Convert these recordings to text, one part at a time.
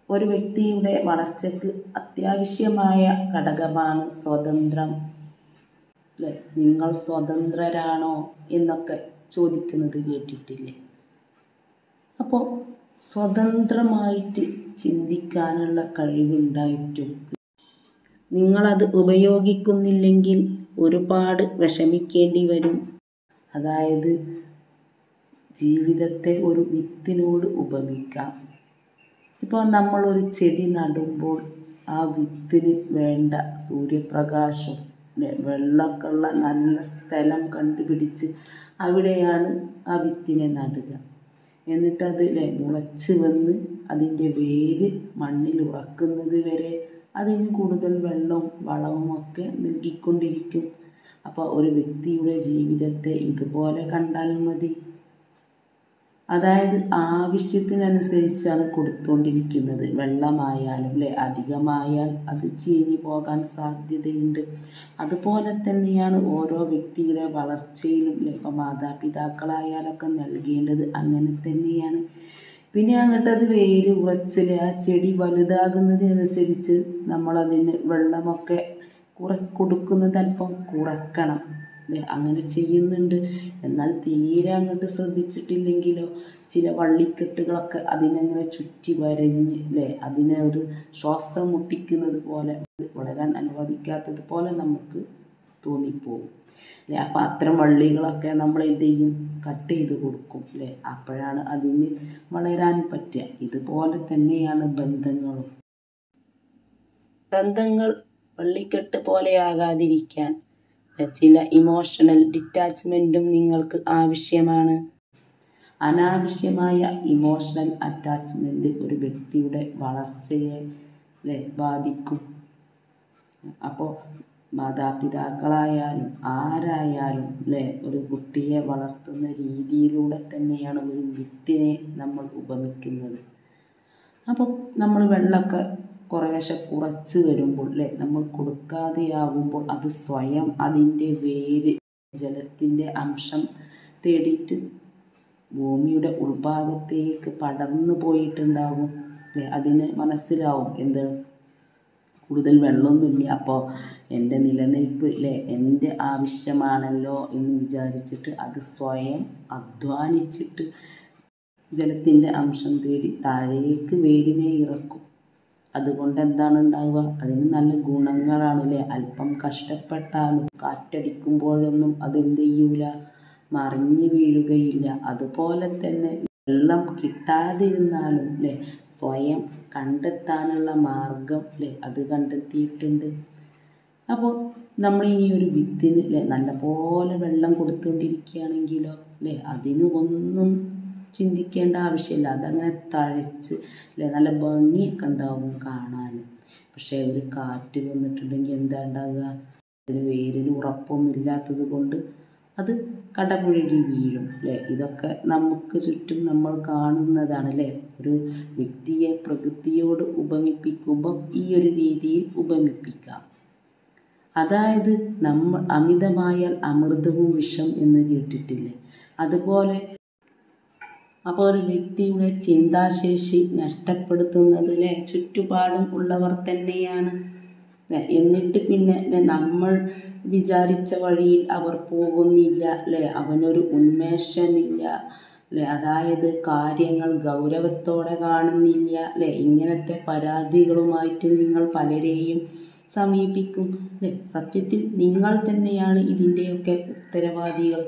ഒരു വ്യക്തിയുടെ വളർച്ചയ്ക്ക് അത്യാവശ്യമായ ഘടകമാണ് സ്വതന്ത്രം അല്ലേ നിങ്ങൾ സ്വതന്ത്രരാണോ എന്നൊക്കെ ചോദിക്കുന്നത് കേട്ടിട്ടില്ലേ അപ്പോൾ സ്വതന്ത്രമായിട്ട് ചിന്തിക്കാനുള്ള കഴിവുണ്ടായിട്ടും നിങ്ങളത് ഉപയോഗിക്കുന്നില്ലെങ്കിൽ ഒരുപാട് വിഷമിക്കേണ്ടി വരും അതായത് ജീവിതത്തെ ഒരു വിത്തിനോട് ഉപമിക്കാം ഇപ്പോൾ നമ്മളൊരു ചെടി നടുമ്പോൾ ആ വിത്തിന് വേണ്ട സൂര്യപ്രകാശം ലെ വെള്ളമൊക്കെ ഉള്ള നല്ല സ്ഥലം കണ്ടുപിടിച്ച് അവിടെയാണ് ആ വിത്തിനെ നടുക എന്നിട്ടത് ലെ മുളച്ച് വന്ന് അതിൻ്റെ വേര് മണ്ണിൽ ഉറക്കുന്നത് വരെ അതിന് കൂടുതൽ വെള്ളവും വളവും ഒക്കെ നൽകിക്കൊണ്ടിരിക്കും അപ്പോൾ ഒരു വ്യക്തിയുടെ ജീവിതത്തെ ഇതുപോലെ കണ്ടാൽ മതി അതായത് ആവശ്യത്തിനനുസരിച്ചാണ് കൊടുത്തുകൊണ്ടിരിക്കുന്നത് വെള്ളമായാലും അല്ലേ അധികമായാൽ അത് ചീഞ്ഞു പോകാൻ സാധ്യതയുണ്ട് അതുപോലെ തന്നെയാണ് ഓരോ വ്യക്തിയുടെ വളർച്ചയിലും അല്ലേ ഇപ്പം മാതാപിതാക്കളായാലൊക്കെ നൽകേണ്ടത് അങ്ങനെ തന്നെയാണ് പിന്നെ അങ്ങോട്ട് അത് വേര് ഉറച്ചിൽ ആ ചെടി വലുതാകുന്നതിനനുസരിച്ച് നമ്മളതിന് വെള്ളമൊക്കെ കുറച്ച് കൊടുക്കുന്നത് അല്പം കുറക്കണം ദേ അങ്ങനെ ചെയ്യുന്നുണ്ട് എന്നാൽ തീരെ അങ്ങോട്ട് ശ്രദ്ധിച്ചിട്ടില്ലെങ്കിലോ ചില വള്ളിക്കെട്ടുകളൊക്കെ അതിനങ്ങനെ ചുറ്റി വരഞ്ഞ് അല്ലേ അതിനെ ഒരു ശ്വാസം മുട്ടിക്കുന്നത് പോലെ വളരാൻ അനുവദിക്കാത്തത് പോലെ നമുക്ക് തോന്നിപ്പോവും അല്ലേ അപ്പം അത്തരം വള്ളികളൊക്കെ നമ്മൾ എന്ത് ചെയ്യും കട്ട് ചെയ്ത് കൊടുക്കും അല്ലേ അപ്പോഴാണ് അതിന് വളരാൻ പറ്റുക ഇതുപോലെ തന്നെയാണ് ബന്ധങ്ങളും ബന്ധങ്ങൾ വള്ളിക്കെട്ട് പോലെയാകാതിരിക്കാൻ ചില ഇമോഷണൽ ഡിറ്റാച്ച്മെൻറ്റും നിങ്ങൾക്ക് ആവശ്യമാണ് അനാവശ്യമായ ഇമോഷണൽ അറ്റാച്ച്മെൻറ്റ് ഒരു വ്യക്തിയുടെ വളർച്ചയെ അല്ലേ ബാധിക്കും അപ്പോൾ മാതാപിതാക്കളായാലും ആരായാലും അല്ലേ ഒരു കുട്ടിയെ വളർത്തുന്ന രീതിയിലൂടെ തന്നെയാണ് ഒരു വിത്തിനെ നമ്മൾ ഉപമിക്കുന്നത് അപ്പോൾ നമ്മൾ വെള്ളമൊക്കെ കുറേശ്ശെ കുറച്ച് വരുമ്പോൾ അല്ലേ നമ്മൾ കൊടുക്കാതെയാകുമ്പോൾ അത് സ്വയം അതിൻ്റെ വേര് ജലത്തിൻ്റെ അംശം തേടിയിട്ട് ഭൂമിയുടെ ഉൾഭാഗത്തേക്ക് പടർന്നു പോയിട്ടുണ്ടാകും അല്ലേ അതിന് മനസ്സിലാവും എന്ത് കൂടുതൽ വെള്ളമൊന്നുമില്ല അപ്പോൾ എൻ്റെ നിലനിൽപ്പ് അല്ലേ എൻ്റെ ആവശ്യമാണല്ലോ എന്ന് വിചാരിച്ചിട്ട് അത് സ്വയം അധ്വാനിച്ചിട്ട് ജലത്തിൻ്റെ അംശം തേടി താഴേക്ക് വേരിനെ ഇറക്കും അതുകൊണ്ട് എന്താണ് ഉണ്ടാവുക അതിന് നല്ല ഗുണങ്ങളാണ് അല്ലേ അല്പം കഷ്ടപ്പെട്ടാലും കാറ്റടിക്കുമ്പോഴൊന്നും അതെന്ത് ചെയ്യൂല മറിഞ്ഞു വീഴുകയില്ല അതുപോലെ തന്നെ വെള്ളം കിട്ടാതിരുന്നാലും അല്ലേ സ്വയം കണ്ടെത്താനുള്ള മാർഗം അല്ലേ അത് കണ്ടെത്തിയിട്ടുണ്ട് അപ്പോൾ നമ്മൾ ഇനി ഒരു വിത്തിന് അല്ലേ നല്ലപോലെ വെള്ളം കൊടുത്തുകൊണ്ടിരിക്കുകയാണെങ്കിലോ അല്ലേ അതിന് ഒന്നും ചിന്തിക്കേണ്ട ആവശ്യമില്ല അതങ്ങനെ തഴച്ച് അല്ലേ നല്ല ഭംഗിയൊക്കെ ഉണ്ടാവും കാണാൻ പക്ഷേ ഒരു കാറ്റ് വന്നിട്ടുണ്ടെങ്കിൽ എന്താ ഉണ്ടാവുക അതിന് വേരിന് ഉറപ്പൊന്നും ഇല്ലാത്തത് കൊണ്ട് അത് കടപുഴകി വീഴും അല്ലേ ഇതൊക്കെ നമുക്ക് ചുറ്റും നമ്മൾ കാണുന്നതാണ് അല്ലേ ഒരു വ്യക്തിയെ പ്രകൃതിയോട് ഉപമിപ്പിക്കുമ്പോൾ ഈ ഒരു രീതിയിൽ ഉപമിപ്പിക്കാം അതായത് നമ്മൾ അമിതമായാൽ അമൃതവും വിഷം എന്ന് കേട്ടിട്ടില്ലേ അതുപോലെ അപ്പോൾ ഒരു വ്യക്തിയുടെ ചിന്താശേഷി നഷ്ടപ്പെടുത്തുന്നതിലെ ചുറ്റുപാടും ഉള്ളവർ തന്നെയാണ് എന്നിട്ട് പിന്നെ നമ്മൾ വിചാരിച്ച വഴിയിൽ അവർ പോകുന്നില്ല അല്ലേ അവനൊരു ഉന്മേഷമില്ല അല്ലേ അതായത് കാര്യങ്ങൾ ഗൗരവത്തോടെ കാണുന്നില്ല അല്ലേ ഇങ്ങനത്തെ പരാതികളുമായിട്ട് നിങ്ങൾ പലരെയും സമീപിക്കും അല്ലേ സത്യത്തിൽ നിങ്ങൾ തന്നെയാണ് ഇതിൻ്റെയൊക്കെ ഉത്തരവാദികൾ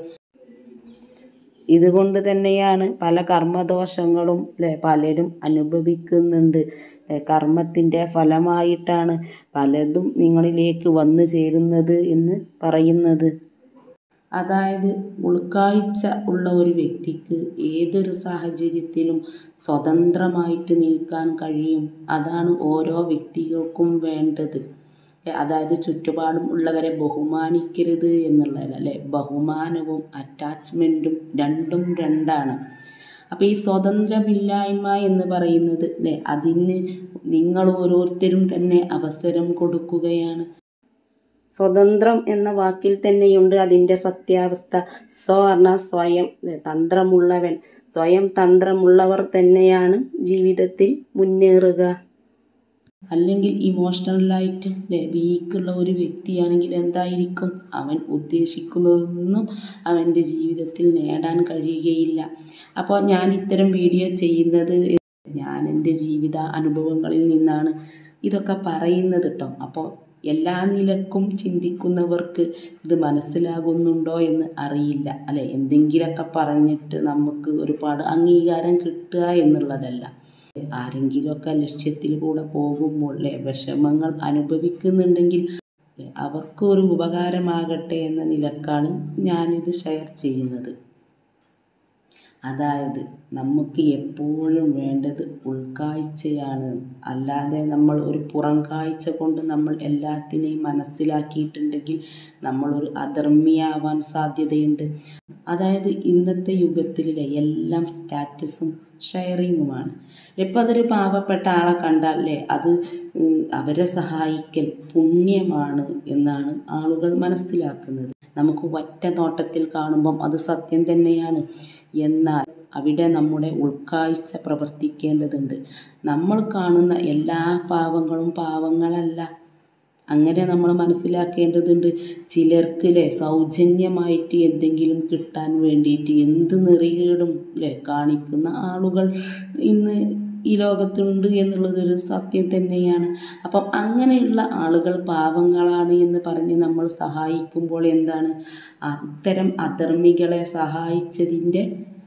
ഇതുകൊണ്ട് തന്നെയാണ് പല കർമ്മദോഷങ്ങളും അല്ലേ പലരും അനുഭവിക്കുന്നുണ്ട് കർമ്മത്തിൻ്റെ ഫലമായിട്ടാണ് പലതും നിങ്ങളിലേക്ക് വന്നു ചേരുന്നത് എന്ന് പറയുന്നത് അതായത് ഉൾക്കാഴ്ച ഉള്ള ഒരു വ്യക്തിക്ക് ഏതൊരു സാഹചര്യത്തിലും സ്വതന്ത്രമായിട്ട് നിൽക്കാൻ കഴിയും അതാണ് ഓരോ വ്യക്തികൾക്കും വേണ്ടത് അതായത് ചുറ്റുപാടും ഉള്ളവരെ ബഹുമാനിക്കരുത് എന്നുള്ളതല്ല അല്ലേ ബഹുമാനവും അറ്റാച്ച്മെൻറ്റും രണ്ടും രണ്ടാണ് അപ്പോൾ ഈ സ്വതന്ത്രമില്ലായ്മ എന്ന് പറയുന്നത് അല്ലേ അതിന് നിങ്ങൾ ഓരോരുത്തരും തന്നെ അവസരം കൊടുക്കുകയാണ് സ്വതന്ത്രം എന്ന വാക്കിൽ തന്നെയുണ്ട് അതിൻ്റെ സത്യാവസ്ഥ സ്വ പറഞ്ഞാൽ സ്വയം തന്ത്രമുള്ളവൻ സ്വയം തന്ത്രമുള്ളവർ തന്നെയാണ് ജീവിതത്തിൽ മുന്നേറുക അല്ലെങ്കിൽ ഇമോഷണലായിട്ട് അല്ലേ വീക്കുള്ള ഒരു വ്യക്തിയാണെങ്കിൽ എന്തായിരിക്കും അവൻ ഉദ്ദേശിക്കുന്നതൊന്നും അവൻ്റെ ജീവിതത്തിൽ നേടാൻ കഴിയുകയില്ല അപ്പോൾ ഞാൻ ഇത്തരം വീഡിയോ ചെയ്യുന്നത് ഞാൻ എൻ്റെ ജീവിത അനുഭവങ്ങളിൽ നിന്നാണ് ഇതൊക്കെ പറയുന്നത് കേട്ടോ അപ്പോൾ എല്ലാ നിലക്കും ചിന്തിക്കുന്നവർക്ക് ഇത് മനസ്സിലാകുന്നുണ്ടോ എന്ന് അറിയില്ല അല്ലെ എന്തെങ്കിലുമൊക്കെ പറഞ്ഞിട്ട് നമുക്ക് ഒരുപാട് അംഗീകാരം കിട്ടുക എന്നുള്ളതല്ല ആരെങ്കിലുമൊക്കെ ലക്ഷ്യത്തിൽ കൂടെ പോകുമ്പോൾ അല്ലെ വിഷമങ്ങൾ അനുഭവിക്കുന്നുണ്ടെങ്കിൽ അവർക്ക് ഒരു ഉപകാരമാകട്ടെ എന്ന നിലക്കാണ് ഞാനിത് ഷെയർ ചെയ്യുന്നത് അതായത് നമുക്ക് എപ്പോഴും വേണ്ടത് ഉൾക്കാഴ്ചയാണ് അല്ലാതെ നമ്മൾ ഒരു പുറം കാഴ്ച കൊണ്ട് നമ്മൾ എല്ലാത്തിനെയും മനസ്സിലാക്കിയിട്ടുണ്ടെങ്കിൽ നമ്മളൊരു അധർമ്മിയാവാൻ സാധ്യതയുണ്ട് അതായത് ഇന്നത്തെ യുഗത്തിലെ എല്ലാം സ്റ്റാറ്റസും ഷെയറിങ്ങുമാണ് ഇപ്പം അതൊരു പാവപ്പെട്ട ആളെ കണ്ടാലേ അത് അവരെ സഹായിക്കൽ പുണ്യമാണ് എന്നാണ് ആളുകൾ മനസ്സിലാക്കുന്നത് നമുക്ക് ഒറ്റ നോട്ടത്തിൽ കാണുമ്പം അത് സത്യം തന്നെയാണ് എന്നാൽ അവിടെ നമ്മുടെ ഉൾക്കാഴ്ച പ്രവർത്തിക്കേണ്ടതുണ്ട് നമ്മൾ കാണുന്ന എല്ലാ പാവങ്ങളും പാവങ്ങളല്ല അങ്ങനെ നമ്മൾ മനസ്സിലാക്കേണ്ടതുണ്ട് ചിലർക്ക് അല്ലേ സൗജന്യമായിട്ട് എന്തെങ്കിലും കിട്ടാൻ വേണ്ടിയിട്ട് എന്ത് നെറികേടും അല്ലേ കാണിക്കുന്ന ആളുകൾ ഇന്ന് ഈ ലോകത്തുണ്ട് എന്നുള്ളതൊരു സത്യം തന്നെയാണ് അപ്പം അങ്ങനെയുള്ള ആളുകൾ പാവങ്ങളാണ് എന്ന് പറഞ്ഞ് നമ്മൾ സഹായിക്കുമ്പോൾ എന്താണ് അത്തരം അധർമ്മികളെ സഹായിച്ചതിൻ്റെ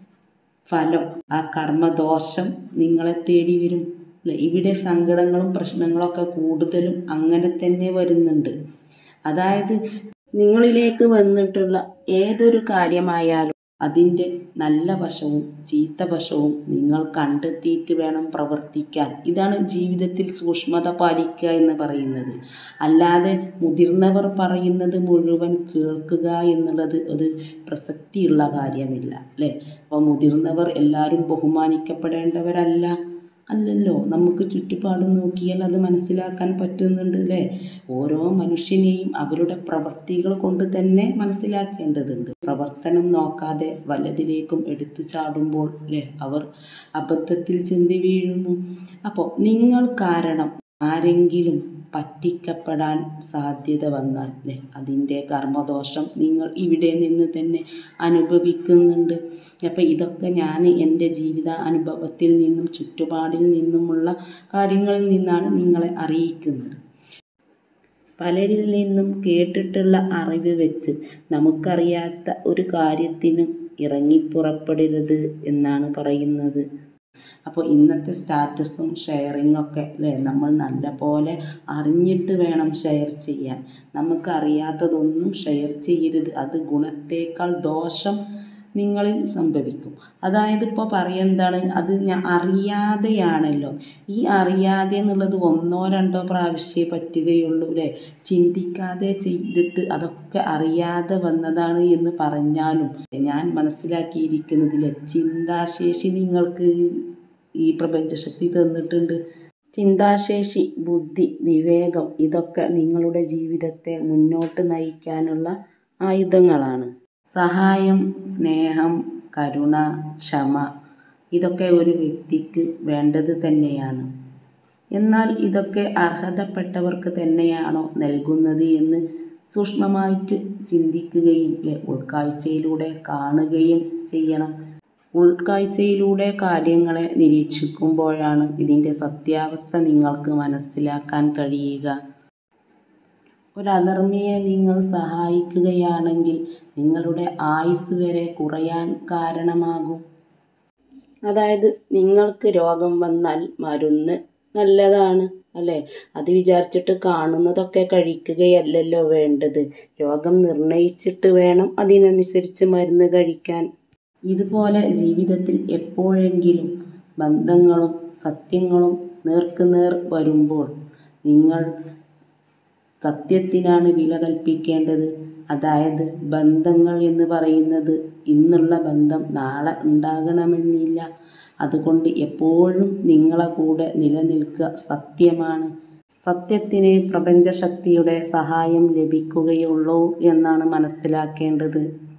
ഫലം ആ കർമ്മദോഷം നിങ്ങളെ തേടി വരും അല്ലേ ഇവിടെ സങ്കടങ്ങളും പ്രശ്നങ്ങളൊക്കെ കൂടുതലും അങ്ങനെ തന്നെ വരുന്നുണ്ട് അതായത് നിങ്ങളിലേക്ക് വന്നിട്ടുള്ള ഏതൊരു കാര്യമായാലും അതിൻ്റെ നല്ല വശവും ചീത്ത വശവും നിങ്ങൾ കണ്ടെത്തിയിട്ട് വേണം പ്രവർത്തിക്കാൻ ഇതാണ് ജീവിതത്തിൽ സൂക്ഷ്മത പാലിക്കുക എന്ന് പറയുന്നത് അല്ലാതെ മുതിർന്നവർ പറയുന്നത് മുഴുവൻ കേൾക്കുക എന്നുള്ളത് ഒരു പ്രസക്തിയുള്ള കാര്യമില്ല അല്ലേ അപ്പോൾ മുതിർന്നവർ എല്ലാവരും ബഹുമാനിക്കപ്പെടേണ്ടവരല്ല അല്ലല്ലോ നമുക്ക് ചുറ്റുപാടും നോക്കിയാൽ അത് മനസ്സിലാക്കാൻ പറ്റുന്നുണ്ട് അല്ലേ ഓരോ മനുഷ്യനെയും അവരുടെ പ്രവൃത്തികൾ കൊണ്ട് തന്നെ മനസ്സിലാക്കേണ്ടതുണ്ട് പ്രവർത്തനം നോക്കാതെ വല്ലതിലേക്കും എടുത്തു ചാടുമ്പോൾ അല്ലേ അവർ അബദ്ധത്തിൽ ചിന്തി വീഴുന്നു അപ്പോൾ നിങ്ങൾ കാരണം ആരെങ്കിലും പറ്റിക്കപ്പെടാൻ സാധ്യത വന്നാൽ അല്ലേ അതിൻ്റെ കർമ്മദോഷം നിങ്ങൾ ഇവിടെ നിന്ന് തന്നെ അനുഭവിക്കുന്നുണ്ട് അപ്പം ഇതൊക്കെ ഞാൻ എൻ്റെ ജീവിത അനുഭവത്തിൽ നിന്നും ചുറ്റുപാടിൽ നിന്നുമുള്ള കാര്യങ്ങളിൽ നിന്നാണ് നിങ്ങളെ അറിയിക്കുന്നത് പലരിൽ നിന്നും കേട്ടിട്ടുള്ള അറിവ് വെച്ച് നമുക്കറിയാത്ത ഒരു കാര്യത്തിനും ഇറങ്ങിപ്പുറപ്പെടരുത് എന്നാണ് പറയുന്നത് അപ്പോൾ ഇന്നത്തെ സ്റ്റാറ്റസും ഷെയറിങ്ങും ഒക്കെ അല്ലേ നമ്മൾ നല്ല പോലെ അറിഞ്ഞിട്ട് വേണം ഷെയർ ചെയ്യാൻ നമുക്കറിയാത്തതൊന്നും ഷെയർ ചെയ്യരുത് അത് ഗുണത്തേക്കാൾ ദോഷം നിങ്ങളിൽ സംഭവിക്കും അതായത് ഇപ്പോൾ പറയുന്നതാണ് അത് ഞാൻ അറിയാതെയാണല്ലോ ഈ അറിയാതെ എന്നുള്ളത് ഒന്നോ രണ്ടോ പ്രാവശ്യമേ പറ്റുകയുള്ളൂ അല്ലേ ചിന്തിക്കാതെ ചെയ്തിട്ട് അതൊക്കെ അറിയാതെ വന്നതാണ് എന്ന് പറഞ്ഞാലും ഞാൻ മനസ്സിലാക്കിയിരിക്കുന്നതിൽ ചിന്താശേഷി നിങ്ങൾക്ക് ഈ പ്രപഞ്ചശക്തി തന്നിട്ടുണ്ട് ചിന്താശേഷി ബുദ്ധി വിവേകം ഇതൊക്കെ നിങ്ങളുടെ ജീവിതത്തെ മുന്നോട്ട് നയിക്കാനുള്ള ആയുധങ്ങളാണ് സഹായം സ്നേഹം കരുണ ക്ഷമ ഇതൊക്കെ ഒരു വ്യക്തിക്ക് വേണ്ടത് തന്നെയാണ് എന്നാൽ ഇതൊക്കെ അർഹതപ്പെട്ടവർക്ക് തന്നെയാണോ നൽകുന്നത് എന്ന് സൂക്ഷ്മമായിട്ട് ചിന്തിക്കുകയും അല്ലെ ഉൾക്കാഴ്ചയിലൂടെ കാണുകയും ചെയ്യണം ഉൾക്കാഴ്ചയിലൂടെ കാര്യങ്ങളെ നിരീക്ഷിക്കുമ്പോഴാണ് ഇതിൻ്റെ സത്യാവസ്ഥ നിങ്ങൾക്ക് മനസ്സിലാക്കാൻ കഴിയുക ഒരു അധർമ്മിയെ നിങ്ങൾ സഹായിക്കുകയാണെങ്കിൽ നിങ്ങളുടെ ആയുസ് വരെ കുറയാൻ കാരണമാകും അതായത് നിങ്ങൾക്ക് രോഗം വന്നാൽ മരുന്ന് നല്ലതാണ് അല്ലേ അത് വിചാരിച്ചിട്ട് കാണുന്നതൊക്കെ കഴിക്കുകയല്ലല്ലോ വേണ്ടത് രോഗം നിർണയിച്ചിട്ട് വേണം അതിനനുസരിച്ച് മരുന്ന് കഴിക്കാൻ ഇതുപോലെ ജീവിതത്തിൽ എപ്പോഴെങ്കിലും ബന്ധങ്ങളും സത്യങ്ങളും നേർക്കുനേർ വരുമ്പോൾ നിങ്ങൾ സത്യത്തിനാണ് വില കൽപ്പിക്കേണ്ടത് അതായത് ബന്ധങ്ങൾ എന്ന് പറയുന്നത് ഇന്നുള്ള ബന്ധം നാളെ ഉണ്ടാകണമെന്നില്ല അതുകൊണ്ട് എപ്പോഴും നിങ്ങളെ കൂടെ നിലനിൽക്കുക സത്യമാണ് സത്യത്തിന് പ്രപഞ്ചശക്തിയുടെ സഹായം ലഭിക്കുകയുള്ളൂ എന്നാണ് മനസ്സിലാക്കേണ്ടത്